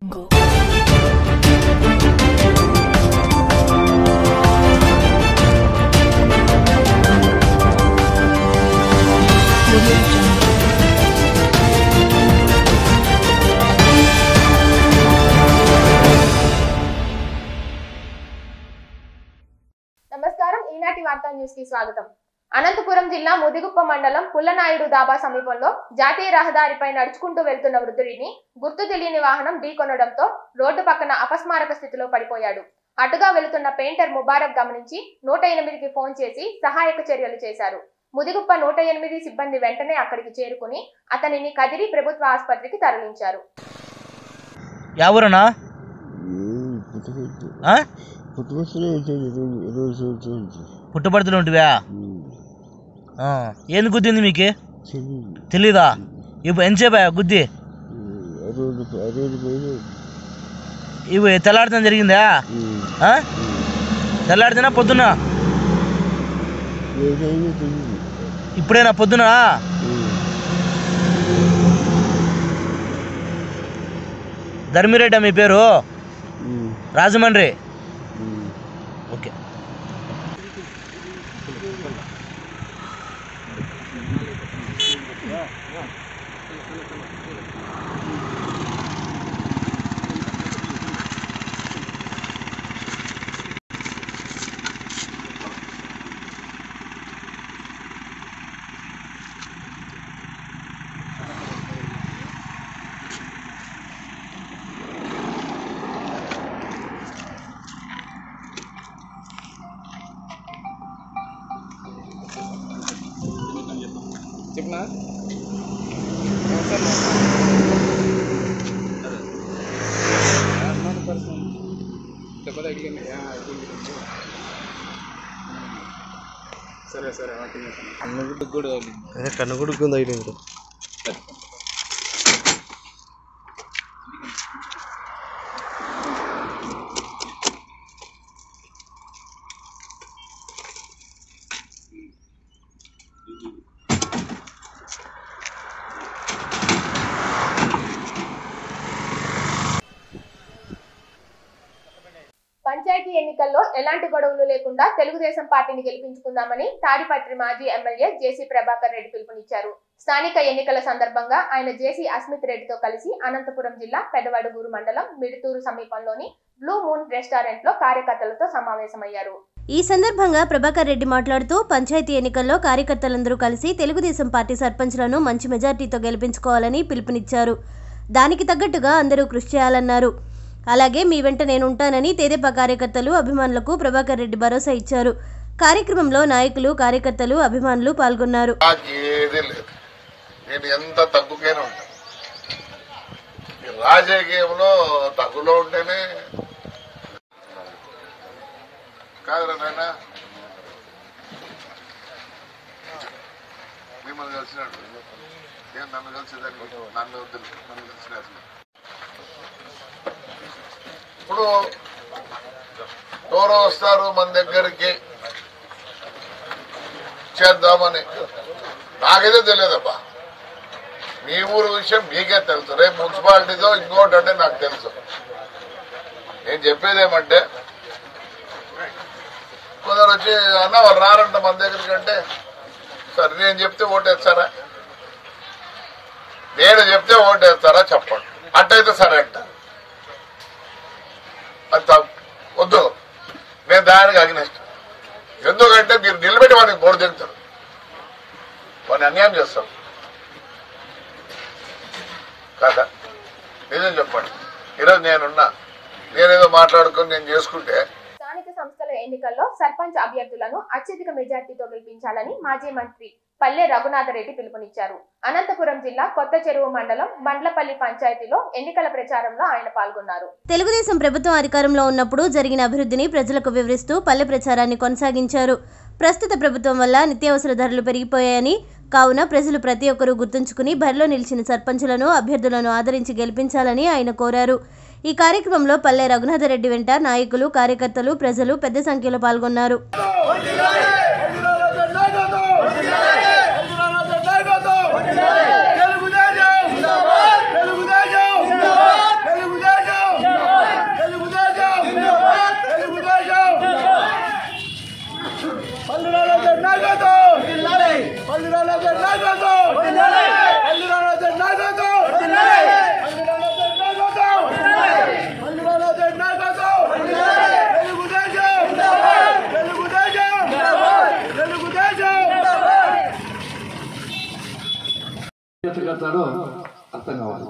నమస్కారం ఈనాటి వార్తా న్యూస్ కి స్వాగతం అనంతపురం జిల్లా ముదిగుప్ప మండలం పుల్లనాయుడు దాబా సమీపంలో జాతీయ రహదారిపై నడుచుకుంటూ వెళ్తున్న వృద్ధుడిని గుర్తు తెలియని వాహనం ఢీకొనడంతో రోడ్డు పక్కన అపస్మారక స్థితిలో పడిపోయాడు అటుగా వెళుతున్న పెయింటర్ ముబారక్ గమనించి నూట ఎనిమిదికి ఫోన్ చేసి సహాయక చర్యలు చేశారు ముదిగుప్ప నూట ఎనిమిది సిబ్బంది వెంటనే అక్కడికి చేరుకుని అతనిని కదిరి ప్రభుత్వ ఆసుపత్రికి తరలించారు ఎవరన్నా పుట్టుకొచ్చు ఆ? పుట్టుకొచ్చునే ఉంటుంది రోజు రోజు సంవత్సరం పుట్టపడుతులు ఉంటివా ఆ. ఏంది గుద్దింది మీకు తెలియదు తెలీదా ఇప్పుడు ఎంతసేపు గుద్ది ఆ రోజు ఆ రోజు పైన ఇవి తెల్లాడుతాం జరిగిందా ఆ? తెల్లాడితేనా పొద్దున ఏదైనా తెలియదు ఇప్పుడేనా పొద్దున ధర్మిరెడ్డి మీ పేరు రాజమండ్రి ఓకే చెప్పనా దెబ్బ తగిలింది ఆ, తగిలింది. సరే సరే ఓకే కన్నుగుడ్డు కూడా తగిలింది కన్నగుడుకు తగిలింది పంచాయతీ ఎన్నికల్లో ఎలాంటి గొడవలు లేకుండా తెలుగుదేశం పార్టీని గెలిపించుకుందామని తాడిపత్రి మాజీ ఎమ్మెల్యే జేసీ ప్రభాకర్ రెడ్డి పిలుపునిచ్చారు స్థానిక ఎన్నికల సందర్భంగా ఆయన జేసీ అస్మిత్ రెడ్డితో కలిసి అనంతపురం జిల్లా పెదవడుగూరు మండలం మిడుతూరు సమీపంలోని బ్లూ మూన్ రెస్టారెంట్ లో కార్యకర్తలతో సమావేశమయ్యారు ఈ సందర్భంగా ప్రభాకర్ రెడ్డి మాట్లాడుతూ పంచాయతీ ఎన్నికల్లో కార్యకర్తలందరూ కలిసి తెలుగుదేశం పార్టీ సర్పంచ్లను మంచి మెజార్టీతో గెలిపించుకోవాలని పిలుపునిచ్చారు దానికి తగ్గట్టుగా అందరూ కృషి చేయాలన్నారు అలాగే మీ వెంట నేను ఉంటానని తెదేపా కార్యకర్తలు అభిమానులకు ప్రభాకర్ రెడ్డి భరోసా ఇచ్చారు కార్యక్రమంలో నాయకులు కార్యకర్తలు అభిమానులు పాల్గొన్నారు నాకు ఏదీ లేదు నేను ఎంత తగ్గుకైనా ఉంటాను ఈ రాజకీయంలో తగ్గులో ఉంటేనే కాదురా నాయన మిమ్మల్ని కలిసినాడు ఏం నన్ను కలిసేదాన్ని నన్ను వద్దు నన్ను కలిసినట్లు ఇప్పుడు ఎవరో వస్తారు మన దగ్గరికి చేద్దామని నాకైతే తెలియదబ్బా మీ ఊరు విషయం మీకే తెలుసు రేపు మున్సిపాలిటీతో ఇంకోటి అంటే నాకు తెలుసు నేను చెప్పేది ఏమంటే కొందరు వచ్చి అన్న వాళ్ళు రారంట మన దగ్గరికి అంటే సరే నేను చెప్తే ఓటేస్తారా నేను చెప్తే ఓటేస్తారా చెప్పండి అట్టయితే సరే అంట అది తప్పు. వద్దు నేను దానికి అగ్నిస్ట్ ఎందుకంటే మీరు నిలబెట్టి వాడిని బోర్డు దిగుతారు వాడిని అన్యాయం చేస్తాం కాదా నిజం చెప్పండి ఈరోజు నేనున్నా నేనేదో మాట్లాడుకొని నేను చేసుకుంటే స్థానిక సంస్థల ఎన్నికల్లో సర్పంచ్ అభ్యర్థులను అత్యధిక మెజార్టీతో గెలిపించాలని మాజీ మంత్రి పల్లె రఘునాథరెడ్డి పిలుపునిచ్చారు అనంతపురం జిల్లా కొత్త చెరువు మండలం బండ్లపల్లి పంచాయతీలో ఎన్నికల ప్రచారంలో ఆయన పాల్గొన్నారు తెలుగుదేశం ప్రభుత్వం అధికారంలో ఉన్నప్పుడు జరిగిన అభివృద్ధిని ప్రజలకు వివరిస్తూ పల్లె ప్రచారాన్ని కొనసాగించారు ప్రస్తుత ప్రభుత్వం వల్ల నిత్యావసర ధరలు పెరిగిపోయాయని కావున ప్రజలు ప్రతి ఒక్కరూ గుర్తుంచుకుని బరిలో నిలిచిన సర్పంచులను అభ్యర్థులను ఆదరించి గెలిపించాలని ఆయన కోరారు ఈ కార్యక్రమంలో పల్లె రఘునాథరెడ్డి వెంట నాయకులు కార్యకర్తలు ప్రజలు పెద్ద సంఖ్యలో పాల్గొన్నారు తెలుగుదేశం ఎట్లా కడతాడో అర్థం కావాలి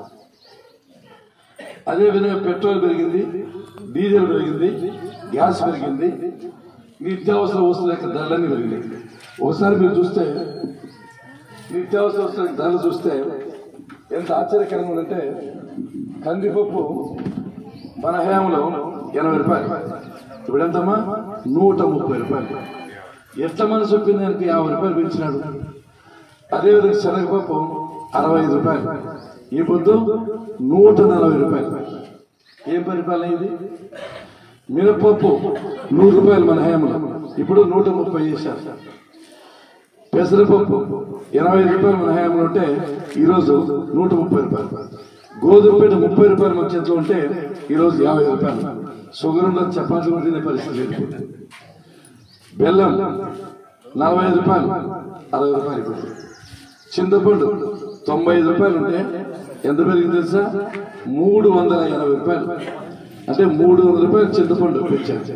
అదేవిధంగా పెట్రోల్ పెరిగింది డీజిల్ పెరిగింది గ్యాస్ పెరిగింది నిత్యావసర వస్తువుల యొక్క ధరలన్నీ పెరిగినాయి ఒకసారి మీరు చూస్తే నిత్యావసర వస్తువుల ధరలు చూస్తే ఎంత ఆశ్చర్యకరంగా ఉందంటే కందిపప్పు మన హయాంలో ఎనభై రూపాయలు ఇప్పుడు ఎంతమ్మా నూట ముప్పై రూపాయలు ఎట్ల మనసు ఒప్పింది దానికి యాభై రూపాయలు పెంచినాడు అదేవిధంగా శనగపప్పు అరవై ఐదు రూపాయలు ఈ పొద్దు నూట నలభై రూపాయలు ఏం పరిపాలన ఇది మినపప్పు నూరు రూపాయలు మన హయాంలో ఇప్పుడు నూట ముప్పై చేశారు పెసరపప్పు ఎనభై ఐదు రూపాయలు మన హయాంలో ఉంటే ఈరోజు నూట ముప్పై రూపాయలు గోధుమ పిండి ముప్పై రూపాయలు మన చేతిలో ఉంటే ఈరోజు యాభై రూపాయలు షుగర్ ఉన్న చపాతీలు కూడా తినే పరిస్థితి లేదు బెల్లం నలభై ఐదు రూపాయలు అరవై రూపాయలు ఇప్పుడు చింతపండు తొంభై ఐదు రూపాయలు ఉంటే ఎంత పెరిగింది తెలుసా మూడు వందల ఎనభై రూపాయలు అంటే మూడు వందల రూపాయలు చింతపండు పెంచారు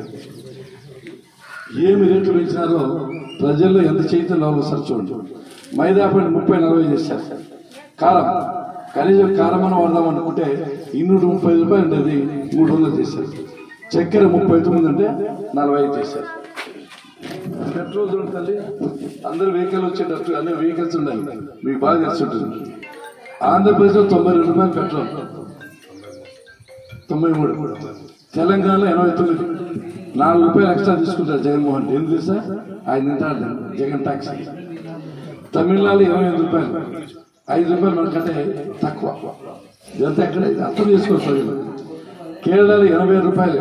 ఏమి రేట్లు పెంచినారో ప్రజల్లో ఎంత చైతన్యం ఒకసారి చూడండి మైదా పిండి ముప్పై నలభై చేశారు కారం కనీసం కారం అని వాడదాం అనుకుంటే ఇన్నూట ముప్పై ఐదు రూపాయలు ఉండేది మూడు వందలు చేశారు చక్కెర ముప్పై తొమ్మిది అంటే నలభై ఐదు చేశారు పెట్రోల్ చూడండి తల్లి అందరు వెహికల్ వచ్చేటట్టు అన్ని వెహికల్స్ ఉన్నాయి మీకు బాగా తెలుసుంటుంది ఆంధ్రప్రదేశ్లో తొంభై రెండు రూపాయలు పెట్రోల్ తొంభై మూడు తెలంగాణలో ఎనభై తొమ్మిది నాలుగు రూపాయలు ఎక్స్ట్రా తీసుకుంటారు జగన్మోహన్ రెడ్డి ఎందుకు సార్ ఆయన తింటాడు జగన్ ట్యాక్స్ తమిళనాడు ఇరవై ఐదు రూపాయలు ఐదు రూపాయలు మనకంటే తక్కువ ఇదంతా ఎక్కడ ఇది అర్థం చేసుకోవచ్చు ప్రజలు కేరళలో ఎనభై రూపాయలు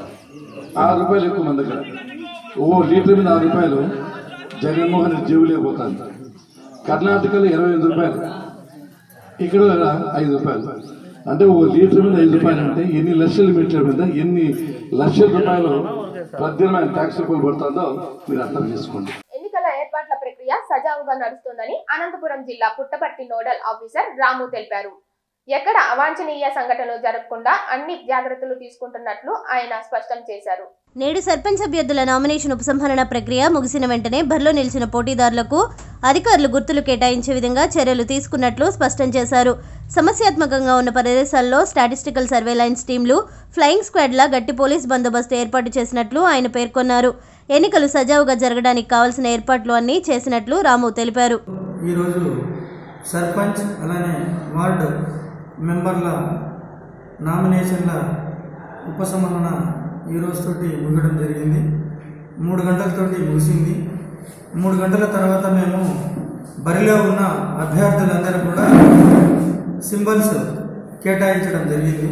ఆరు రూపాయలు ఎక్కువ మన దగ్గర ఓ లీటర్ మీద ఆరు రూపాయలు జగన్మోహన్ రెడ్డి జేబులే పోతాను కర్ణాటకలో ఇరవై ఎనిమిది రూపాయలు ఇక్కడ ఐదు రూపాయలు అంటే ఓ లీటర్ మీద ఐదు రూపాయలు అంటే ఎన్ని లక్షల మీటర్ల మీద ఎన్ని లక్షల రూపాయలు పద్దెనిమిది ట్యాక్స్ రూపాయలు పడుతుందో మీరు అర్థం చేసుకోండి ఎన్నికల ఏర్పాట్ల ప్రక్రియ సజావుగా నడుస్తోందని అనంతపురం జిల్లా పుట్టపర్తి నోడల్ ఆఫీసర్ రాము తెలిపారు ఎక్కడ అవాంఛనీయ సంఘటనలు జరగకుండా అన్ని జాగ్రత్తలు తీసుకుంటున్నట్లు ఆయన స్పష్టం చేశారు నేడు సర్పంచ్ అభ్యర్థుల నామినేషన్ ఉపసంహరణ ప్రక్రియ ముగిసిన వెంటనే బరిలో నిలిచిన పోటీదారులకు అధికారులు గుర్తులు కేటాయించే విధంగా చర్యలు తీసుకున్నట్లు స్పష్టం చేశారు సమస్యాత్మకంగా ఉన్న ప్రదేశాల్లో స్టాటిస్టికల్ సర్వేలైన్స్ టీంలు ఫ్లయింగ్ స్క్వాడ్ల గట్టి పోలీస్ బందోబస్తు ఏర్పాటు చేసినట్లు ఆయన పేర్కొన్నారు ఎన్నికలు సజావుగా జరగడానికి కావాల్సిన ఏర్పాట్లు అన్నీ చేసినట్లు రాము తెలిపారు ఈరోజు సర్పంచ్ అలానే వార్డు మెంబర్ల నామినేషన్ల ఉపసంహరణ ఈ రోజుతోటి ముగడం జరిగింది మూడు గంటలతోటి ముగిసింది మూడు గంటల తర్వాత మేము బరిలో ఉన్న అభ్యర్థులందరూ కూడా సింబల్స్ కేటాయించడం జరిగింది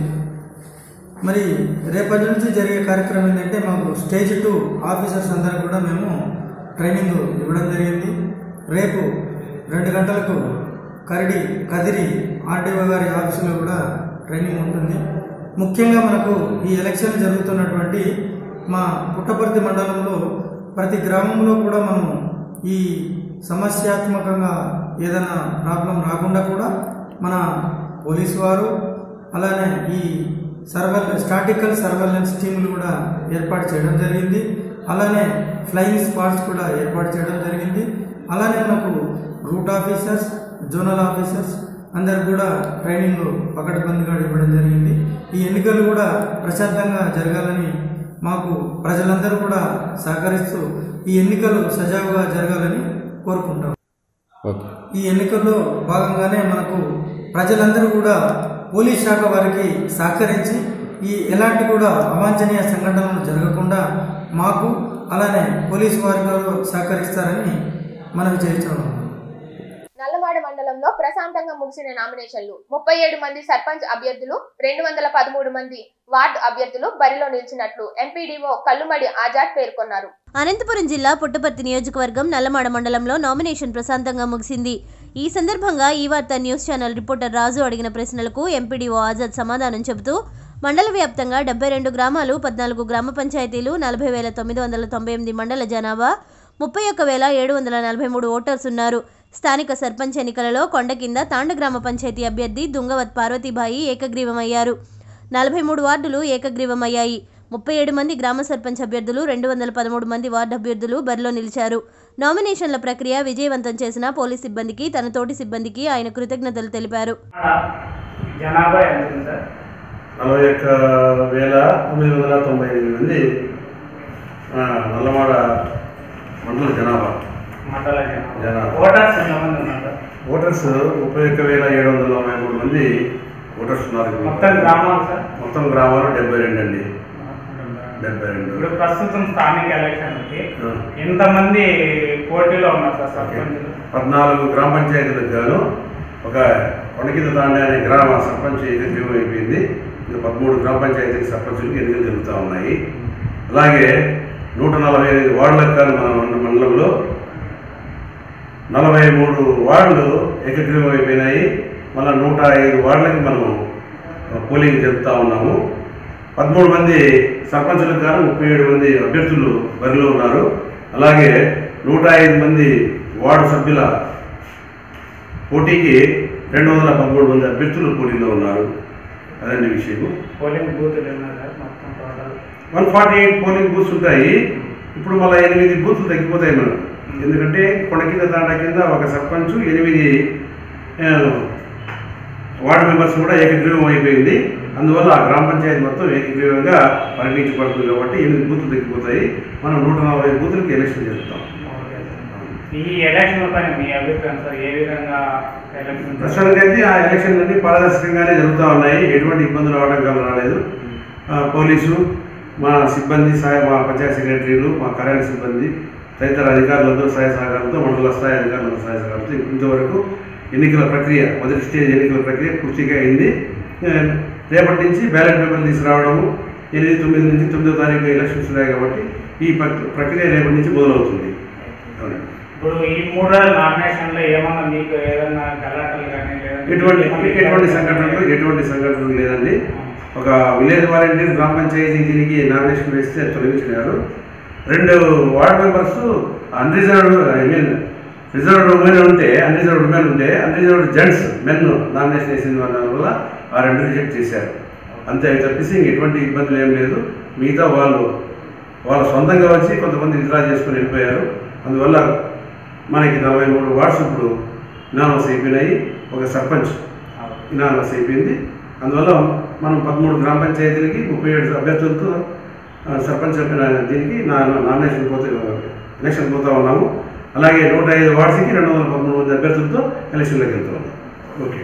మరి రేపటి నుంచి జరిగే కార్యక్రమం ఏంటంటే మాకు స్టేజ్ టూ ఆఫీసర్స్ అందరూ కూడా మేము ట్రైనింగ్ ఇవ్వడం జరిగింది రేపు రెండు గంటలకు కరడి కదిరి ఆర్డీఓ గారి ఆఫీసులో కూడా ట్రైనింగ్ ఉంటుంది ముఖ్యంగా మనకు ఈ ఎలక్షన్ జరుగుతున్నటువంటి మా పుట్టపర్తి మండలంలో ప్రతి గ్రామంలో కూడా మనం ఈ సమస్యాత్మకంగా ఏదైనా ప్రాబ్లం రాకుండా కూడా మన పోలీసు వారు అలానే ఈ సర్వల్ స్టాటికల్ సర్వైలెన్స్ టీములు కూడా ఏర్పాటు చేయడం జరిగింది అలానే ఫ్లయింగ్ స్క్వాడ్స్ కూడా ఏర్పాటు చేయడం జరిగింది అలానే మనకు రూట్ ఆఫీసర్స్ జోనల్ ఆఫీసర్స్ అందరు కూడా ట్రైనింగ్ పకడ్బందీగా ఇవ్వడం జరిగింది ఈ ఎన్నికలు కూడా ప్రశాంతంగా జరగాలని మాకు ప్రజలందరూ కూడా సహకరిస్తూ ఈ ఎన్నికలు సజావుగా జరగాలని కోరుకుంటాం ఈ ఎన్నికల్లో భాగంగానే మనకు ప్రజలందరూ కూడా పోలీస్ శాఖ వారికి సహకరించి ఈ ఎలాంటి కూడా అవాంఛనీయ సంఘటనలు జరగకుండా మాకు అలానే పోలీసు వారి గారు సహకరిస్తారని మనవి చేయించాము నల్లమాడ మండలంలో ప్రశాంతంగా ముగిసిన నామినేషన్లు ముప్పై ఏడు మంది సర్పంచ్ అభ్యర్థులు రెండు వందల పదమూడు మంది వార్డు అభ్యర్థులు బరిలో నిలిచినట్లు ఎంపీడీఓ కల్లుమడి ఆజాద్ పేర్కొన్నారు అనంతపురం జిల్లా పుట్టపర్తి నియోజకవర్గం నల్లమాడ మండలంలో నామినేషన్ ప్రశాంతంగా ముగిసింది ఈ సందర్భంగా ఈ వార్త న్యూస్ ఛానల్ రిపోర్టర్ రాజు అడిగిన ప్రశ్నలకు ఎంపీడీఓ ఆజాద్ సమాధానం చెబుతూ మండల వ్యాప్తంగా డెబ్బై రెండు గ్రామాలు పద్నాలుగు గ్రామ పంచాయతీలు నలభై వేల తొమ్మిది వందల తొంభై ఎనిమిది మండల జనాభా ముప్పై ఒక్క వేల ఏడు వందల నలభై మూడు ఓటర్స్ ఉన్నారు స్థానిక సర్పంచ్ ఎన్నికలలో కొండ కింద తాండ గ్రామ పంచాయతీ అభ్యర్థి దుంగవత్ పార్వతీబాయి ఏకగ్రీవమయ్యారు నలభై మూడు వార్డులు ఏకగ్రీవమయ్యాయి ముప్పై ఏడు మంది గ్రామ సర్పంచ్ అభ్యర్థులు రెండు వందల పదమూడు మంది వార్డు అభ్యర్థులు బరిలో నిలిచారు నామినేషన్ల ప్రక్రియ విజయవంతం చేసిన పోలీస్ సిబ్బందికి తన తోటి సిబ్బందికి ఆయన కృతజ్ఞతలు తెలిపారు జనాభా ఎంత ఉంది సార్ నలభై ఒక్క వేల తొమ్మిది వందల తొంభై ఎనిమిది మంది ఆ, నల్లమాడ మండల జనాభా మండల జనాభా జనాభా. ఓటర్స్ ఎంతమంది ఉన్నారు సార్ ఓటర్స్ ముప్పై ఒక్క వేల ఏడు వందల నలభై మూడు మంది ఓటర్స్ ఉన్నారు మొత్తం గ్రామాలు సార్ మొత్తం గ్రామాలు డెబ్బై రెండు అండి డెబ్బై రెండు ఇప్పుడు ప్రస్తుతం స్థానిక ఎలక్షన్కి ఆ. ఎంతమంది పోటీలో ఉన్నారు సార్ సర్పంచులు పద్నాలుగు గ్రామ పంచాయతీలకు గాను ఒక కొండకింద తాండే అనే గ్రామ సర్పంచ్ ఎన్నికలు అయిపోయింది ఇంకా పదమూడు గ్రామ పంచాయతీ సర్పంచులకు ఎన్నికలు జరుగుతూ ఉన్నాయి అలాగే నూట నలభై ఐదు వార్డులకు గాను మన మన మండలంలో నలభై మూడు వార్డులు ఏకగ్రీవం అయిపోయినాయి మళ్ళీ నూట ఐదు వార్డులకి మనం పోలింగ్ జరుపుతూ ఉన్నాము పదమూడు మంది సర్పంచులకు గాను ముప్పై ఏడు మంది అభ్యర్థులు బరిలో ఉన్నారు అలాగే నూట ఐదు మంది వార్డు సభ్యుల పోటీకి రెండు వందల పదమూడు మంది అభ్యర్థులు పోటీలో ఉన్నారు అదండి విషయం పోలింగ్ బూతులు ఉన్నారు సార్ మొత్తం total one forty eight polling booths ఉంటాయి ఇప్పుడు మళ్ళీ ఎనిమిది బూత్లు తగ్గిపోతాయి మనం ఎందుకంటే కొండ కింద తాండా కింద ఒక సర్పంచ్ ఎనిమిది ఆ, వార్డు మెంబర్స్ కూడా ఏకగ్రీవం అయిపోయింది అందువల్ల ఆ గ్రామ పంచాయతీ మొత్తం ఏకగ్రీవంగా పరిగణించబడుతుంది కాబట్టి ఎనిమిది బూత్లు తగ్గిపోతాయి మనం నూట నలభై బూతులకి ఎలక్షన్ జరుపుతాం ఓకే సార్ ఈ ఎలక్షన్ పైన మీ అభిప్రాయం సార్ ఏ విధంగా ఎలక్షన్ ప్రస్తుతానికైతే ఆ ఎలక్షన్లు అన్ని పారదర్శకంగానే జరుగుతూ ఉన్నాయి ఎటువంటి ఇబ్బందులు ఆటంకాలు రాలేదు ఆ, పోలీసు మా సిబ్బంది సహాయ మా పంచాయత్ సెక్రటరీలు మా కార్యాలయ సిబ్బంది తదితర అధికారులతో సహాయ సహకారంతో మండల స్థాయి అధికారులతో సహాయ సహకారంతో ఇంతవరకు ఎన్నికల ప్రక్రియ మొదటి స్టేజ్ ఎన్నికల ప్రక్రియ పూర్తిగా అయింది ఆ, రేపటి నుంచి బ్యాలెట్ పేపర్లు తీసుకురావడము ఎనిమిది తొమ్మిది నుంచి తొమ్మిదో తారీఖు ఎలక్షన్స్ ఉన్నాయి కాబట్టి ఈ ప్రక్- ప్రక్రియ రేపటి నుంచి మొదలవుతుంది అవునండి ఇప్పుడు ఈ మూడు రోజుల నామినేషన్లో ఏమన్నా మీకు ఏదన్నా గలాటలు కానీ లేదంటే ఎటువంటి ఏమన్నా ఎటువంటి ఇబ్బందులు సంఘటనలు కానీ- ఎటువంటి సంఘటనలు లేదండి ఒక విలేజ్ వాలంటీర్ గ్రామ పంచాయతీ దీనికి నామినేషన్ వేస్తే తొలగించినారు రెండు ward members unreserved I mean reserved women ఉంటే అన్రిజర్వ్డ్ ఉమెన్ ఉంటే అన్రిజర్వ్డ్ జెంట్స్ మెన్ నామినేషన్ వేసిన వల్ల ఆ రెండు రిజెక్ట్ చేశారు అంతే అవి తప్పిసి ఇంక ఎటువంటి ఇబ్బందులు ఏం లేదు మిగతా వాళ్ళు వాళ్ళ సొంతంగా వచ్చి కొంతమంది విత్డ్రా చేసుకొని వెళ్ళిపోయారు అందువల్ల మనకి నలభై మూడు వార్డ్స్ ఇప్పుడు ఇనామస్ అయిపోయినాయి ఒక సర్పంచ్ ఇనామస్ అయిపోయింది అందువల్ల మనం పదమూడు గ్రామ పంచాయతీలకి ముప్పై ఏడు అభ్యర్థులతో ఆ, సర్పంచ్ అభ్య- దీనికి నా నామినేషన్ పోతే ఎలక్షన్ పోతా ఉన్నాము అలాగే నూట ఐదు వార్డ్స్కి రెండు వందల పదమూడు మంది అభ్యర్థులతో ఎలక్షన్లోకి వెళ్తా ఉన్నాం ఓకే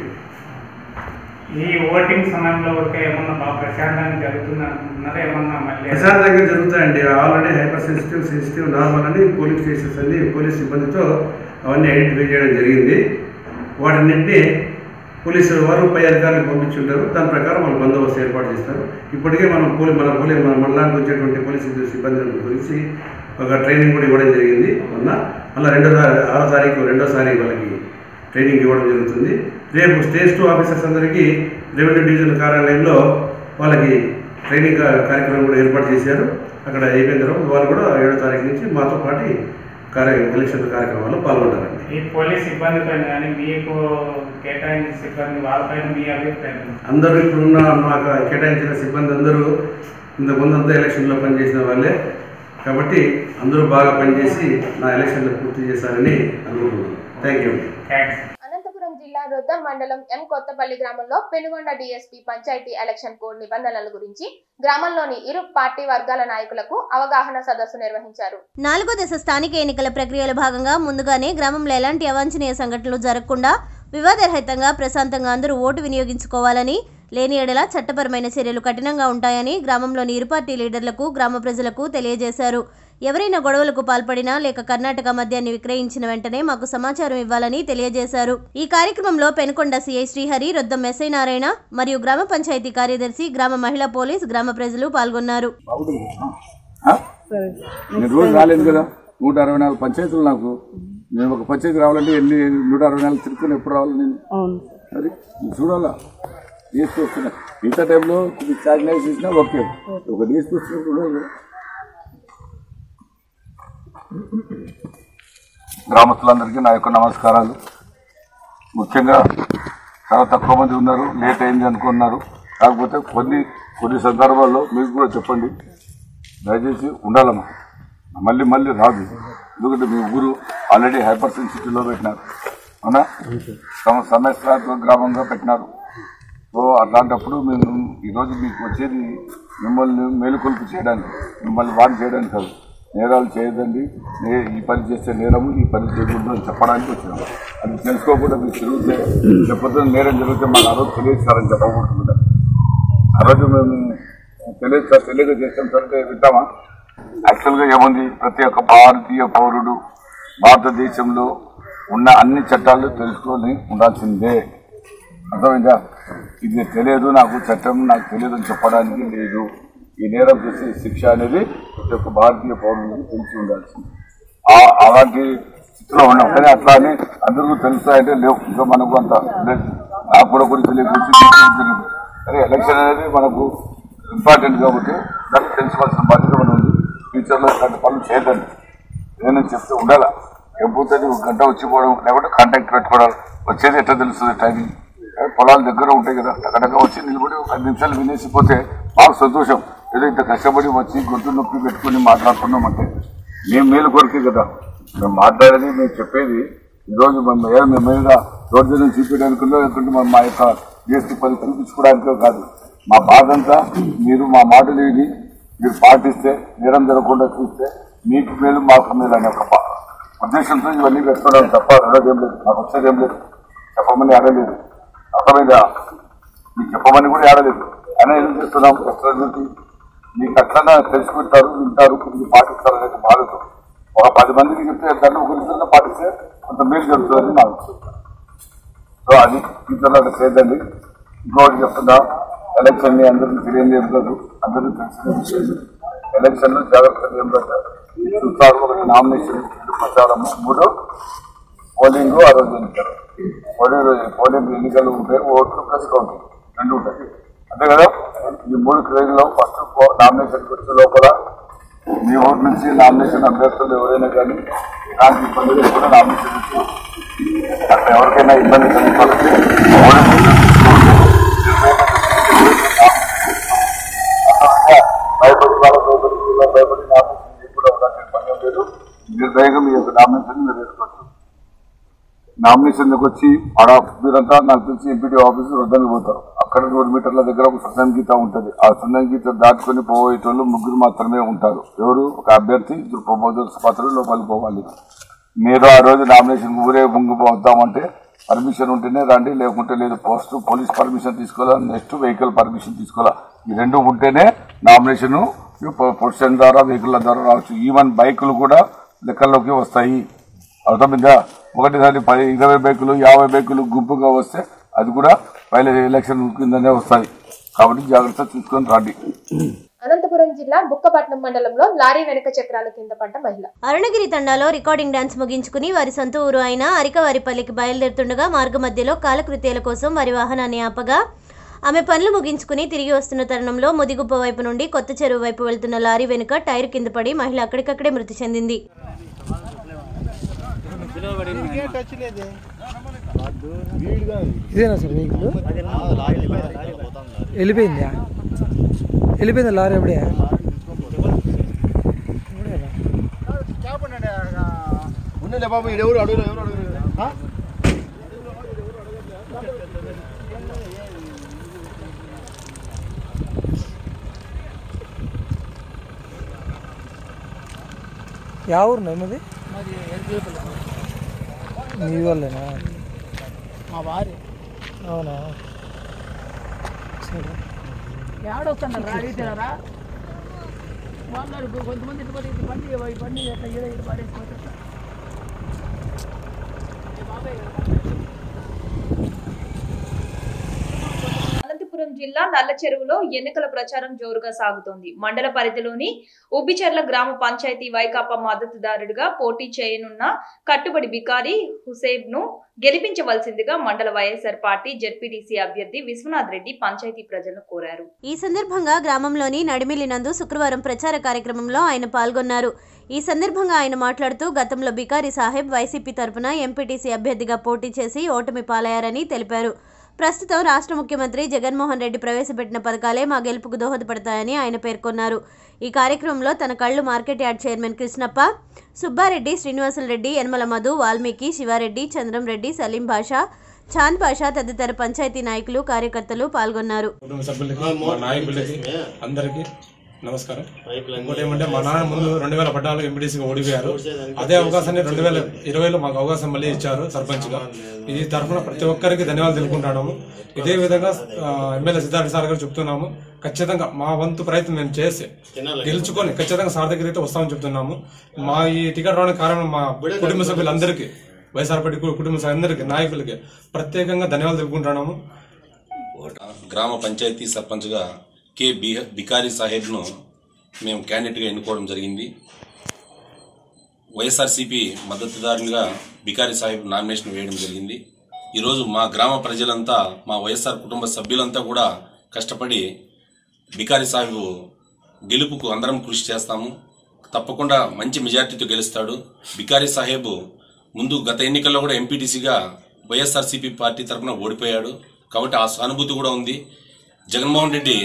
ఈ ఓటింగ్ సమయంలో వరకు ఏమన్నా బాగా ప్రశాంతంగా జరుగుతుంది అనుకుంటున్నారా ఏమన్నా మళ్ళీ ప్రశాంతంగా జరుగుతాయండి already hyper sensitive sensitive normal అని పోలీస్ స్టేషన్స్ అన్ని పోలీస్ సిబ్బందితో అవన్నీ ఐడెంటిఫై చేయడం జరిగింది వాటన్నింటినీ పోలీసు వారు పై అధికారులకు పంపించుంటారు దాని ప్రకారం వాళ్ళు బందోబస్తు ఏర్పాటు చేస్తారు ఇప్పటికే మనం పోలీ మన పోలీ మన మండలానికి వచ్చేటువంటి పోలీస్ సిబ్బంది గురించి ఒక ట్రైనింగ్ కూడా ఇవ్వడం జరిగింది మొన్న మళ్ళీ రెండో తా- ఆరో తారీఖు రెండోసారి వాళ్ళకి ట్రైనింగ్ ఇవ్వడం జరుగుతుంది రేపు స్టేజ్ టూ ఆఫీసర్స్ అందరికీ రెవెన్యూ డివిజన్ కార్యాలయంలో వాళ్ళకి ట్రైనింగ్ కా- కార్యక్రమం కూడా ఏర్పాటు చేశారు అక్కడ అయిపోయిన తర్వాత వాళ్ళు కూడా ఏడో తారీఖు నుంచి మాతో పాటు కార్య ఎలక్షన్ కార్యక్రమాల్లో పాల్గొంటారండి ఈ పోలీస్ సిబ్బంది పైన కానీ మీకు కేటాయించిన సిబ్బంది వాళ్ళపైన మీ అభిప్రాయం ఏంటి? అందరూ ఇప్పుడున్న మాకు కేటాయించిన సిబ్బంది అందరూ ఇంతకుముందు అంతా ఎలక్షన్లో పనిచేసిన వాళ్ళే కాబట్టి అందరూ బాగా పనిచేసి నా ఎలక్షన్లో పూర్తి చేశారని అనుకుంటున్నాను థ్యాంక్ యూ థ్యాంక్స్ అనంతపురం జిల్లా రుద్దం మండలం ఎం కొత్తపల్లి గ్రామంలో Penugonda DSP panchayati election code నిబంధనల గురించి గ్రామంలోని ఇరు పార్టీ వర్గాల నాయకులకు అవగాహన సదస్సు నిర్వహించారు నాలుగో దశ స్థానిక ఎన్నికల ప్రక్రియలో భాగంగా ముందుగానే గ్రామంలో ఎలాంటి అవాంఛనీయ సంఘటనలు జరగకుండా వివాదరహితంగా ప్రశాంతంగా అందరూ ఓటు వినియోగించుకోవాలని లేని ఎడల చట్టపరమైన చర్యలు కఠినంగా ఉంటాయని గ్రామంలోని ఇరు పార్టీ లీడర్లకు గ్రామ ప్రజలకు తెలియజేశారు ఎవరైనా గొడవలకు పాల్పడినా లేక కర్ణాటక మద్యాన్ని విక్రయించిన వెంటనే మాకు సమాచారం ఇవ్వాలని తెలియజేశారు ఈ కార్యక్రమంలో పెనుకొండ సిఐ శ్రీహరి రొద్దం ఎస్ఐ నారాయణ మరియు గ్రామ పంచాయతీ కార్యదర్శి గ్రామ మహిళా పోలీస్ గ్రామ ప్రజలు పాల్గొన్నారు నేను రోజు రాలేదు కదా నూట అరవై నాలుగు పంచాయతీలు నాకు నేను ఒక పంచాయతీ రావాలంటే ఎన్ని నూట అరవై నాలుగు తిరుక్కుని ఎప్పుడు రావాలి నేను అది చూడాలా డిఎస్పీ వస్తున్నా మిగతా టైంలో కొద్దిగా చార్జ్ చేసినా ఓకే ఒక డిఎస్పీ వస్తున్నప్పుడు గ్రామస్తులందరికీ నా యొక్క నమస్కారాలు ముఖ్యంగా చాలా తక్కువ మంది ఉన్నారు లేట్ అయింది అనుకున్నారు కాకపోతే కొన్ని కొన్ని సందర్భాల్లో మీకు కూడా చెప్పండి దయచేసి ఉండాలమ్మా మళ్ళీ మళ్ళీ రాదు ఎందుకంటే మీ ఊరు ఆల్రెడీ హైపర్ సెన్సిటివ్లో పెట్టినారు అవునా సమ సమస్యాత్మక గ్రామంగా పెట్టినారు సో అట్లాంటప్పుడు మేము ఈరోజు మీకు వచ్చేది మిమ్మల్ని మేలుకొల్పు చేయడానికి మిమ్మల్ని వాడి చేయడానికి కాదు నేరాలు చేయదండి నే ఈ పని చేస్తే నేరము ఈ పని చేయకూడదు అని చెప్పడానికి వచ్చినాం అది తెలుసుకోకుండా మీరు తిరిగితే చెప్పొద్దు నేరం జరిగితే మాకు ఆ రోజు తెలియజేస్తారని చెప్పకూడదు ఆ రోజు మేము తెలియదు సార్ తెలియక చేస్తాం సార్ అంటే వింటామా యాక్చువల్గా ఏముంది ప్రతి ఒక్క భారతీయ పౌరుడు భారతదేశంలో ఉన్న అన్ని చట్టాలు తెలుసుకొని ఉండాల్సిందే అర్థమైందా ఇది తెలియదు నాకు చట్టం నాకు తెలియదు అని చెప్పడానికి లేదు ఈ నేరం చేసే శిక్ష అనేది ప్రతి ఒక్క భారతీయ పౌరులకు తెలిసి ఉండాల్సింది ఆ- అలాంటి స్థితిలో ఉన్నాం కానీ అట్లా అని అందరికీ తెలుస్తాయంటే లేవు ఇంకా మనకు అంత లేదు నాకు కూడా కొన్ని తెలియదు గురించి మీకు కూడా తెలియదు కానీ ఎలక్షన్ అనేది మనకు ఇంపార్టెంట్ కాబట్టి దాన్ని తెలుసుకోవాల్సిన బాధ్యత మనం ఉంది ఫ్యూచర్లో ఇట్లాంటి పనులు చేయదండి నేను చెప్తే ఉండాలా ఎప్పుడు ఒక గంట వచ్చిపోవడం లేకుంటే కాంటాక్ట్ పెట్టుకోవడం వచ్చేది ఎట్లా తెలుస్తుంది టైమింగ్ పొలాల దగ్గర ఉంటాయి కదా టకటక వచ్చి నిలబడి ఒక ఐదు నిమిషాలు వినేసిపోతే మాకు సంతోషం ఏదో ఇంత కష్టపడి వచ్చి గొంతు నొప్పి పెట్టుకుని మాట్లాడుతున్నామంటే మేము మేలు కొరకే కదా మేము మాట్లాడేది మేము చెప్పేది ఈరోజు మేము ఏదో మేము మీద దౌర్జన్యం చూపించడానికి లేకుంటే మా- మా యొక్క జీఎస్టీ పని చూపించుకోవడానికో కాదు మా బాధ అంతా మీరు మా మాటలు విని మీరు పాటిస్తే నేరం జరగకుండా చూస్తే మీకు మేలు మాకు మేలు అనే ఒక బా- ఉద్దేశంతో ఇవన్నీ పెట్టుకోవడం తప్ప రెండోది ఏం లేదు నాకు వచ్చేది ఏం లేదు చెప్పమని ఆడలేదు అర్థమైందా మీకు చెప్పమని కూడా ఆడలేదు అయినా ఏం చేస్తున్నాం వస్తున్నటువంటి మీకు అట్లనే తెలుసుకుంటారు వింటారు ఇది పాటిస్తారు అనేది బాధతో ఒక పది మందికి చెప్తే దాన్ని ఒకరిద్దరిలో పాటిస్తే కొంత మేలు జరుగుతుందని నాకు సో అది ఫ్యూచర్లో అట్లా చేయదండి ఇంకోటి చెప్తున్నా ఎలక్షన్ ని అందరికీ తెలియజేయదు అందరికీ తెలిసిన విషయం ఎలక్షన్ లో జాగ్రత్తలు ఏం పెట్టారు చూస్తారు ఒకటి నామినేషన్ ప్రచారం మూడు పోలింగ్ ఆ రోజు ఎన్నికలు పోలింగ్ పోలింగ్ ఎన్నికలు ఉంటాయి ఓట్లు ప్లస్ కౌంటింగ్ రెండు ఉంటాయి అంతే కదా ఈ మూడు క్రేజ్లో ఫస్ట్ నామినేషన్కి వచ్చే లోపల మీ ఊరు నుంచి నామినేషన్ అభ్యర్థులు ఎవరైనా కానీ ఇలాంటి ఇబ్బందులు కూడా నామినేషన్ ఇచ్చి అక్కడ ఎవరికైనా ఇబ్బంది కలిగిపోతుంది భయపడి వాళ్ళ భయపడి వీళ్ళ భయపడి నామినేషన్ కూడా ఉండాల్సిన పని ఏం లేదు నిర్దయంగా మీ యొక్క నామినేషన్ మీరు వేసుకోవచ్చు నామినేషన్కి వచ్చి ఆడ మీరంతా నాకు తెలిసి ఎంపీటీ ఆఫీస్ వద్దకు పోతారు అక్కడ నూరు మీటర్ల దగ్గర ఒక సున్నం గీత ఉంటుంది ఆ సున్నం గీత దాటుకొని పోయేటోళ్ళు ముగ్గురు మాత్రమే ఉంటారు ఎవరు ఒక అభ్యర్థి ఇద్దరు ప్రపోజల్స్ పత్రం లోపలికి పోవాలి మీరు ఆ రోజు నామినేషన్ ఊరే ముంగు పోతామంటే పర్మిషన్ ఉంటేనే రండి లేకుంటే లేదు పోస్ట్ పోలీస్ పర్మిషన్ తీసుకోవాలా నెక్స్ట్ వెహికల్ పర్మిషన్ తీసుకోవాలా ఈ రెండు ఉంటేనే నామినేషన్ పొజిషన్ ద్వారా వెహికల్ ద్వారా రావచ్చు ఈవెన్ బైకులు కూడా లెక్కల్లోకి వస్తాయి అర్థమైందా ఒకటిసారి పది ఇరవై బైకులు యాభై బైకులు గుంపుగా వస్తే అది కూడా పైన ఎలక్షన్ కిందనే వస్తాయి కాబట్టి జాగ్రత్త చూసుకొని రండి అనంతపురం జిల్లా బుక్కపట్నం మండలంలో లారీ వెనుక చక్రాల కింద పడ్డ మహిళ అరుణగిరి తండాలో రికార్డింగ్ డాన్స్ ముగించుకుని వారి సొంత ఊరు అయిన అరికవారిపల్లికి బయలుదేరుతుండగా మార్గ మధ్యలో కాలకృత్యాల కోసం వారి వాహనాన్ని ఆపగా ఆమె పనులు ముగించుకుని తిరిగి వస్తున్న తరుణంలో ముదిగుప్ప వైపు నుండి కొత్త చెరువు వైపు వెళ్తున్న లారీ వెనుక టైర్ కింద పడి మహిళ అక్కడికక్కడే మృతి చెందింది ఇదేనా సార్ వెహికల్ వెళ్ళిపోయిందా వెళ్ళిపోయిందా లారీ ఎప్పుడే ఉండలే బాబు ఎవరు అడుగు ఎవరు అడుగు యా ఊరు నెమ్మది మీ వాళ్ళేనా మా భార్య అవునా సరే ఏడొస్తాను రా అడిగితేరా వాళ్ళు కొంతమంది ఇటు పడి ఇటు బండి ఈ బండి ఎట్లా ఈడ ఇటు పడేసి అనంతపురం జిల్లా నల్ల చెరువులో ఎన్నికల ప్రచారం జోరుగా సాగుతోంది మండల పరిధిలోని ఉబ్బిచెర్ల గ్రామ పంచాయతీ వైకాపా మద్దతుదారుడిగా పోటీ చేయనున్న కట్టుబడి బికారి హుసేబ్ ను గెలిపించవలసిందిగా మండల వైఎస్ఆర్ పార్టీ జెడ్పీటీసీ అభ్యర్థి విశ్వనాథ్ రెడ్డి పంచాయతీ ప్రజలను కోరారు ఈ సందర్భంగా గ్రామంలోని నడిమిల్లి నందు శుక్రవారం ప్రచార కార్యక్రమంలో ఆయన పాల్గొన్నారు ఈ సందర్భంగా ఆయన మాట్లాడుతూ గతంలో బికారి సాహెబ్ వైసీపీ తరపున ఎంపీటీసీ అభ్యర్థిగా పోటీ చేసి ఓటమి పాలయ్యారని తెలిపారు ప్రస్తుతం రాష్ట్ర ముఖ్యమంత్రి జగన్మోహన్ రెడ్డి ప్రవేశపెట్టిన పథకాలే మా గెలుపుకు దోహదపడతాయని ఆయన పేర్కొన్నారు ఈ కార్యక్రమంలో తన కళ్ళు market yard chairman Krishnappa Subbareddy Srinivasulareddy Yanamala Madhu Valmiki Sivareddy Chandram Reddy Salim Basha Chand Pasha తదితర పంచాయతీ నాయకులు కార్యకర్తలు పాల్గొన్నారు కుటుంబ సభ్యులకి మా నాయకులకి అందరికీ నమస్కారం ఇంకోటి ఏమంటే మా నాన్న ముందు రెండు వేల పద్నాలుగు ఎంపీడీసీగా ఓడిపోయారు అదే అవకాశాన్ని రెండు వేల ఇరవైలో మాకు అవకాశం మళ్ళీ ఇచ్చారు సర్పంచ్గా ఈ తరఫున ప్రతి ఒక్కరికి ధన్యవాదాలు తెలుపుకుంటున్నాము ఇదే విధంగా ఆ, ఎమ్మెల్యే సిద్ధార్థ సార్ గారు చెప్తున్నాము ఖచ్చితంగా మా వంతు ప్రయత్నం మేము చేసి గెలుచుకొని ఖచ్చితంగా సార్ దగ్గర అయితే వస్తామని చెప్తున్నాము మా ఈ టికెట్ రావడానికి కారణం మా కుటుంబ సభ్యులందరికీ వైఎస్ఆర్ పార్టీ కుటుంబ సభ్యులందరికీ నాయకులకి ప్రత్యేకంగా ధన్యవాదాలు తెలుపుకుంటున్నాము గ్రామ పంచాయతీ సర్పంచ్గా కె బి బికారీ సాహెబ్ను మేము క్యాండిడేట్గా ఎన్నుకోవడం జరిగింది వైఎస్ఆర్సీపీ మద్దతుదారునిగా బికారీ సాహెబ్ నామినేషన్ వేయడం జరిగింది ఈరోజు మా గ్రామ ప్రజలంతా మా వైఎస్ఆర్ కుటుంబ సభ్యులంతా కూడా కష్టపడి బికారీ సాహెబ్ గెలుపుకు అందరం కృషి చేస్తాము తప్పకుండా మంచి మెజార్టీతో గెలుస్తాడు బికారీ సాహెబ్ ముందు గత ఎన్నికల్లో కూడా ఎంపీటీసీగా వైఎస్ఆర్సీపీ పార్టీ తరఫున ఓడిపోయాడు కాబట్టి ఆ సానుభూతి కూడా ఉంది జగన్మోహన్ రెడ్డి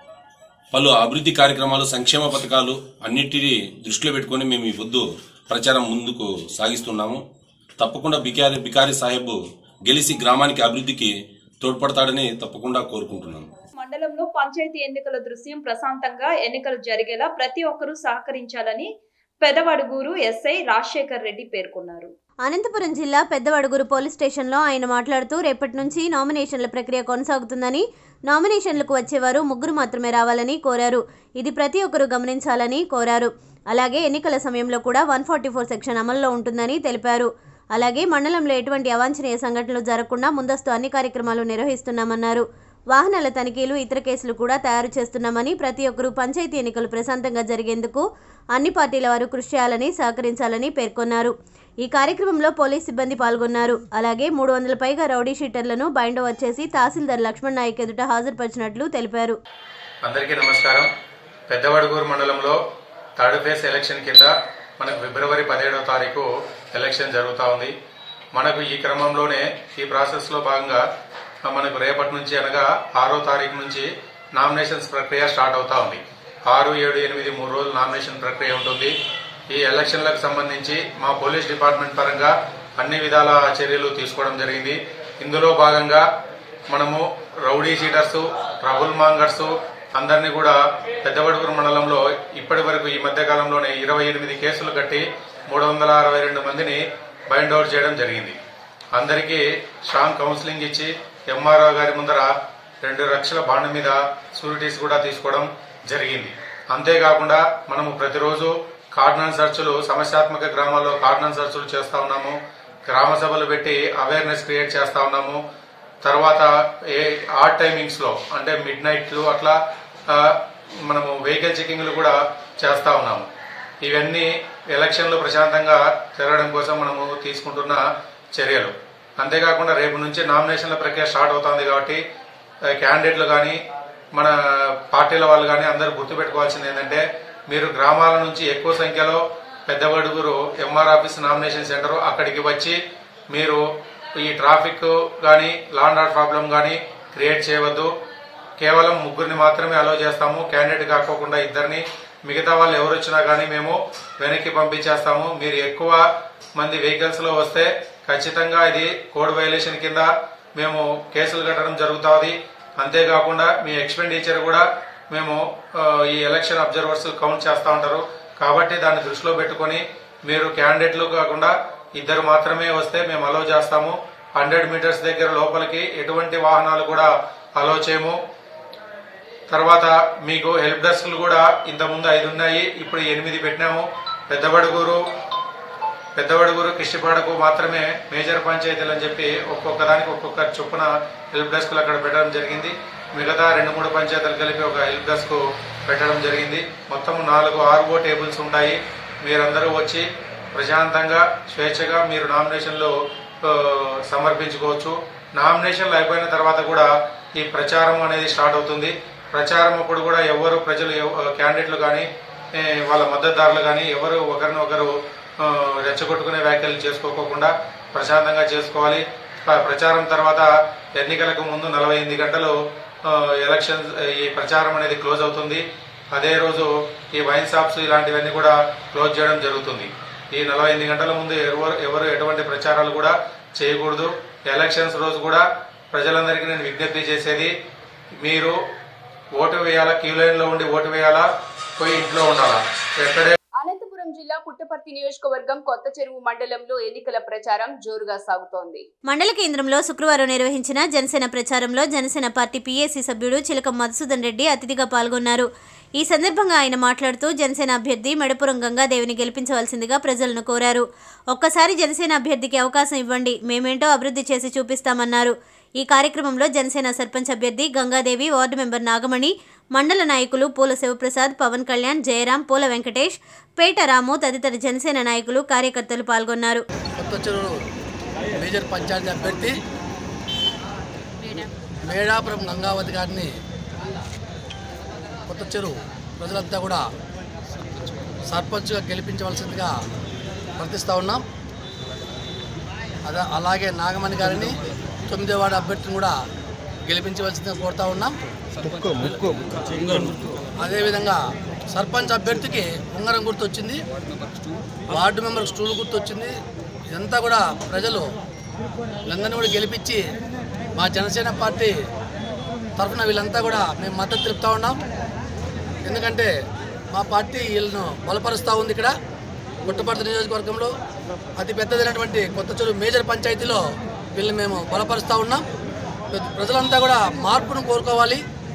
పలు అభివృద్ధి కార్యక్రమాలు సంక్షేమ పథకాలు అన్నిటినీ దృష్టిలో పెట్టుకొని మేము ఈ పొద్దు ప్రచారం ముందుకు సాగిస్తున్నాము తప్పకుండా బికారి బికారి సాహెబ్ గెలిచి గ్రామానికి అభివృద్ధికి తోడ్పడతాడని తప్పకుండా కోరుకుంటున్నాను మండలంలో పంచాయతీ ఎన్నికల దృశ్యం ప్రశాంతంగా ఎన్నికలు జరిగేలా ప్రతి ఒక్కరూ సహకరించాలని పెదవడుగూరు ఎస్ఐ రాజశేఖర్ రెడ్డి పేర్కొన్నారు అనంతపురం జిల్లా పెద్దవడుగురు పోలీస్ స్టేషన్లో ఆయన మాట్లాడుతూ రేపటి నుంచి నామినేషన్ల ప్రక్రియ కొనసాగుతుందని నామినేషన్లకు వచ్చేవారు ముగ్గురు మాత్రమే రావాలని కోరారు ఇది ప్రతి ఒక్కరూ గమనించాలని కోరారు అలాగే ఎన్నికల సమయంలో కూడా వన్ ఫార్టీ ఫోర్ సెక్షన్ అమల్లో ఉంటుందని తెలిపారు అలాగే మండలంలో ఎటువంటి అవాంఛనీయ సంఘటనలు జరగకుండా ముందస్తు అన్ని కార్యక్రమాలు నిర్వహిస్తున్నామన్నారు వాహనాల తనిఖీలు ఇతర కేసులు కూడా తయారు చేస్తున్నామని ప్రతి ఒక్కరూ పంచాయతీ ఎన్నికలు ప్రశాంతంగా జరిగేందుకు అన్ని పార్టీల వారు కృషి చేయాలని సహకరించాలని పేర్కొన్నారు ఈ కార్యక్రమంలో పోలీస్ సిబ్బంది పాల్గొన్నారు అలాగే మూడు వందల పైగా రౌడీ షీటర్లను బైండ్ ఓవర్ చేసి తహసీల్దార్ లక్ష్మణ్ నాయక్ ఎదుట హాజరుపరిచినట్లు తెలిపారు అందరికీ నమస్కారం పెద్దవడుగూరు మండలంలో థర్డ్ ఫేజ్ ఎలక్షన్ కింద మనకు ఫిబ్రవరి పదిహేడవ తారీఖు ఎలక్షన్ జరుగుతూ ఉంది మనకు ఈ క్రమంలోనే ఈ ప్రాసెస్లో భాగంగా మనకు రేపటి నుంచి అనగా ఆరో తారీఖు నుంచి నామినేషన్స్ ప్రక్రియ స్టార్ట్ అవుతా ఉంది ఆరు ఏడు ఎనిమిది మూడు రోజులు నామినేషన్ ప్రక్రియ ఉంటుంది ఈ ఎలక్షన్లకు సంబంధించి మా పోలీస్ డిపార్ట్మెంట్ పరంగా అన్ని విధాల చర్యలు తీసుకోవడం జరిగింది ఇందులో భాగంగా మనము రౌడీ షీటర్స్ ట్రబుల్ మాంగర్స్ అందరినీ కూడా పెద్దవడుగురు మండలంలో ఇప్పటి వరకు ఈ మధ్య కాలంలోనే ఇరవై ఎనిమిది కేసులు కట్టి మూడు వందల అరవై రెండు మందిని బైండ్ అవుట్ చేయడం జరిగింది అందరికీ స్ట్రాంగ్ కౌన్సిలింగ్ ఇచ్చి ఎంఆర్ఓ గారి ముందర రెండు లక్షల బాండ్ మీద షూరిటీస్ కూడా తీసుకోవడం జరిగింది అంతేకాకుండా మనము ప్రతిరోజు కార్డనల్ సర్చులు సమస్యాత్మక గ్రామాల్లో కార్డనల్ సర్చులు చేస్తా ఉన్నాము గ్రామ సభలు పెట్టి అవేర్నెస్ క్రియేట్ చేస్తా ఉన్నాము తర్వాత ఏ ఆడ్ టైమింగ్స్ లో అంటే మిడ్ నైట్లు అట్లా ఆ, మనము వెహికల్ చెకింగ్లు కూడా చేస్తా ఉన్నాము ఇవన్నీ ఎలక్షన్లు ప్రశాంతంగా జరగడం కోసం మనము తీసుకుంటున్న చర్యలు అంతేకాకుండా రేపు నుంచి నామినేషన్ల ప్రక్రియ స్టార్ట్ అవుతుంది కాబట్టి ఆ, క్యాండిడేట్లు కానీ మన పార్టీల వాళ్ళు కానీ అందరూ గుర్తుపెట్టుకోవాల్సింది ఏంటంటే మీరు గ్రామాల నుంచి ఎక్కువ సంఖ్యలో పెద్దవడుగురు ఎంఆర్ ఆఫీస్ నామినేషన్ సెంటర్ అక్కడికి వచ్చి మీరు ఈ ట్రాఫిక్ కానీ లాండ్ ఆర్డర్ ప్రాబ్లం కానీ క్రియేట్ చేయవద్దు కేవలం ముగ్గురిని మాత్రమే అలో చేస్తాము క్యాండిడేట్ కాకోకుండా ఇద్దరిని మిగతా వాళ్ళు ఎవరు వచ్చినా కానీ మేము వెనక్కి పంపించేస్తాము మీరు ఎక్కువ మంది వెహికల్స్ లో వస్తే ఖచ్చితంగా ఇది కోడ్ వైలేషన్ కింద మేము కేసులు కట్టడం జరుగుతుంది అంతేకాకుండా మీ ఎక్స్పెండిచర్ కూడా మేము ఆ, ఈ ఎలక్షన్ అబ్జర్వర్స్ కౌంట్ చేస్తూ ఉంటారు కాబట్టి దాన్ని దృష్టిలో పెట్టుకొని మీరు క్యాండిడేట్లు కాకుండా ఇద్దరు మాత్రమే వస్తే మేము అలో చేస్తాము హండ్రెడ్ మీటర్స్ దగ్గర లోపలికి ఎటువంటి వాహనాలు కూడా అలో చేయము తర్వాత మీకు హెల్ప్ డెస్క్లు కూడా ఇంతకుముందు ఐదు ఉన్నాయి ఇప్పుడు ఎనిమిది పెట్టినాము పెద్దబడుగురు పెద్దబడుగురు కిష్టిపాడకు మాత్రమే మేజర్ పంచాయతీలు అని చెప్పి ఒక్కొక్క దానికి ఒక్కొక్క చొప్పున హెల్ప్ డెస్క్లు అక్కడ పెట్టడం జరిగింది మిగతా రెండు మూడు పంచాయతీలు కలిపి ఒక హెల్ప్ డెస్క్ పెట్టడం జరిగింది మొత్తం నాలుగు ఆర్ఓ టేబుల్స్ ఉంటాయి మీరందరూ వచ్చి ప్రశాంతంగా స్వేచ్ఛగా మీరు నామినేషన్లు ఆ, సమర్పించుకోవచ్చు నామినేషన్లు అయిపోయిన తర్వాత కూడా ఈ ప్రచారం అనేది స్టార్ట్ అవుతుంది ప్రచారం అప్పుడు కూడా ఎవరు ప్రజలు ఎవ- క్యాండిడేట్లు కానీ ఏ, వాళ్ళ మద్దతుదారులు కానీ ఎవరు ఒకరినొకరు ఆ, రెచ్చగొట్టుకునే వ్యాఖ్యలు చేసుకోకోకుండా ప్రశాంతంగా చేసుకోవాలి ప్ర- ప్రచారం తర్వాత ఎన్నికలకు ముందు నలభై ఎనిమిది గంటలు ఆ, ఎలక్షన్ ఈ ప్రచారం అనేది క్లోజ్ అవుతుంది అదే రోజు ఈ వైన్ షాప్స్ ఇలాంటివన్నీ కూడా క్లోజ్ చేయడం జరుగుతుంది ఈ నలభై ఎనిమిది గంటల ముందు ఎవరు ఎవరు ఎటువంటి ప్రచారాలు కూడా చేయకూడదు ఎలక్షన్స్ రోజు కూడా ప్రజలందరికీ నేను విజ్ఞప్తి చేసేది మీరు ఓటు వేయాలా క్యూ లైన్లో ఉండి ఓటు వేయాలా పోయి ఇంట్లో ఉండాలా ఎక్కడే అనంతపురం జిల్లా పుట్టపర్తి నియోజకవర్గం కొత్త చెరువు మండలంలో ఎన్నికల ప్రచారం జోరుగా సాగుతోంది మండల కేంద్రంలో శుక్రవారం నిర్వహించిన జనసేన ప్రచారంలో జనసేన పార్టీ పీఏసీ సభ్యుడు చిలక మధుసూదన్ రెడ్డి అతిథిగా పాల్గొన్నారు ఈ సందర్భంగా ఆయన మాట్లాడుతూ జనసేన అభ్యర్థి మెడపురం గంగాదేవిని గెలిపించవలసిందిగా ప్రజలను కోరారు ఒక్కసారి జనసేన అభ్యర్థికి అవకాశం ఇవ్వండి మేమేంటో అభివృద్ధి చేసి చూపిస్తామన్నారు ఈ కార్యక్రమంలో జనసేన సర్పంచ్ అభ్యర్థి గంగాదేవి వార్డు మెంబర్ నాగమణి మండల నాయకులు పూల శివప్రసాద్ పవన్ కళ్యాణ్ జయరాం పూల వెంకటేష్ పేట రాము తదితర జనసేన నాయకులు కార్యకర్తలు పాల్గొన్నారు కొత్త చెరువు మేజర్ పంచాయతీ అభ్యర్థి మేడాపురం గంగావతి గారిని కొత్త చెరువు ప్రజలంతా కూడా సర్పంచ్గా గెలిపించవలసిందిగా ప్రార్థిస్తూ ఉన్నాం అదా అలాగే నాగమణి గారిని తొమ్మిదో వార్డు అభ్యర్థిని కూడా గెలిపించవలసిందిగా కోరుతా ఉన్నాం అదేవిధంగా సర్పంచ్ అభ్యర్థికి ఉంగరం గుర్తు వచ్చింది వార్డు మెంబర్ స్టూల్ గుర్తు వచ్చింది ఇదంతా కూడా ప్రజలు వీళ్ళందరినీ కూడా గెలిపించి మా జనసేన పార్టీ తరఫున వీళ్ళంతా కూడా మేము మద్దతు తెలుపుతా ఉన్నాం ఎందుకంటే మా పార్టీ వీళ్ళను బలపరుస్తూ ఉంది ఇక్కడ పుట్టపర్తి నియోజకవర్గంలో అతి పెద్దదైనటువంటి కొత్త చెరువు మేజర్ పంచాయతీలో వీళ్ళని మేము బలపరుస్తూ ఉన్నాం ప్రజలంతా కూడా మార్పును కోరుకోవాలి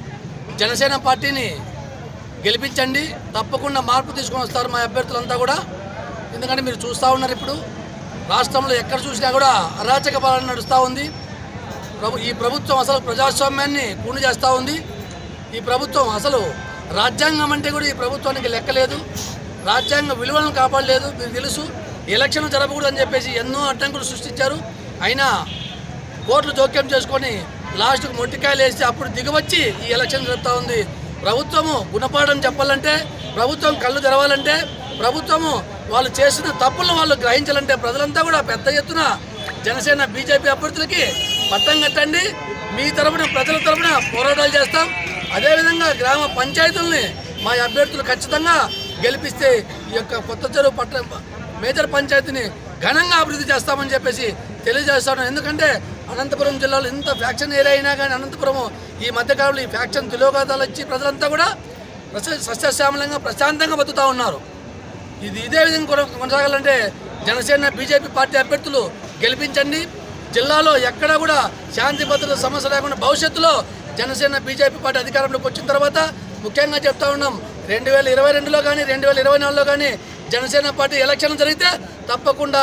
జనసేన పార్టీని గెలిపించండి తప్పకుండా మార్పు తీసుకొని వస్తారు మా అభ్యర్థులంతా కూడా ఎందుకంటే మీరు చూస్తూ ఉన్నారు ఇప్పుడు రాష్ట్రంలో ఎక్కడ చూసినా కూడా అరాచక పాలన నడుస్తూ ఉంది ప్రభు ఈ ప్రభుత్వం అసలు ప్రజాస్వామ్యాన్ని కూని చేస్తూ ఉంది ఈ ప్రభుత్వం అసలు రాజ్యాంగం అంటే కూడా ఈ ప్రభుత్వానికి లెక్కలేదు రాజ్యాంగ విలువలను కాపాడలేదు మీకు తెలుసు ఎలక్షన్ జరగకూడదు అని చెప్పేసి ఎన్నో అడ్డంకులు సృష్టించారు అయినా కోర్టులు జోక్యం చేసుకొని లాస్ట్కు మొట్టికాయలు వేసి అప్పుడు దిగవచ్చి ఈ ఎలక్షన్ జరుగుతూ ఉంది ప్రభుత్వము గుణపాఠం చెప్పాలంటే ప్రభుత్వం కళ్ళు తెరవాలంటే ప్రభుత్వము వాళ్ళు చేసిన తప్పులను వాళ్ళు గ్రహించాలంటే ప్రజలంతా కూడా పెద్ద ఎత్తున జనసేన బీజేపీ అభ్యర్థులకి పట్టం కట్టండి మీ తరపున ప్రజల తరపున పోరాటాలు చేస్తాం అదేవిధంగా గ్రామ పంచాయతీలని మా అభ్యర్థులు ఖచ్చితంగా గెలిపిస్తే ఈ యొక్క కొత్త చెరువు పట్ట మేజర్ పంచాయతీని ఘనంగా అభివృద్ధి చేస్తామని చెప్పేసి తెలియజేస్తాను ఎందుకంటే అనంతపురం జిల్లాలో ఇంత ఫ్యాక్షన్ ఏరియా అయినా కానీ అనంతపురం ఈ మధ్యకాలంలో ఈ ఫ్యాక్షన్ తిలోగాతాలు వచ్చి ప్రజలంతా కూడా ప్రస- సస్యశ్యామలంగా ప్రశాంతంగా బతుకుతూ ఉన్నారు ఇది ఇదే విధంగా కొన- కొనసాగాలంటే జనసేన బీజేపీ పార్టీ అభ్యర్థులు గెలిపించండి జిల్లాలో ఎక్కడ కూడా శాంతి భద్రత సమస్య లేకుండా భవిష్యత్తులో జనసేన బీజేపీ పార్టీ అధికారంలోకి వచ్చిన తర్వాత ముఖ్యంగా చెప్తా ఉన్నాం రెండు వేల ఇరవై రెండులో కానీ రెండు వేల ఇరవై నాలుగులో కానీ జనసేన పార్టీ ఎలక్షన్ జరిగితే తప్పకుండా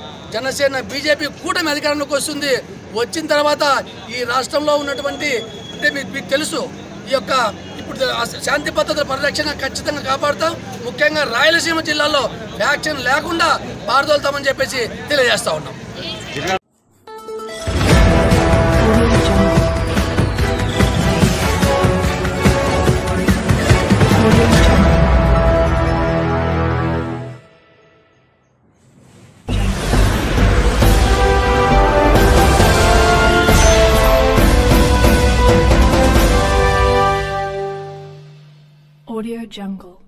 జనసేన బీజేపీ కూటమి అధికారంలోకి వస్తుంది వచ్చిన తర్వాత ఈ రాష్ట్రంలో ఉన్నటువంటి అంటే మీకు మీకు తెలుసు ఈ యొక్క ఇప్పుడు ఆ శాంతి భద్రతల పరిరక్షణ ఖచ్చితంగా కాపాడుతాం ముఖ్యంగా రాయలసీమ జిల్లాలో వ్యాక్సిన్ లేకుండా పారదోలుతామని చెప్పేసి తెలియజేస్తా ఉన్నాం Audio Jungle.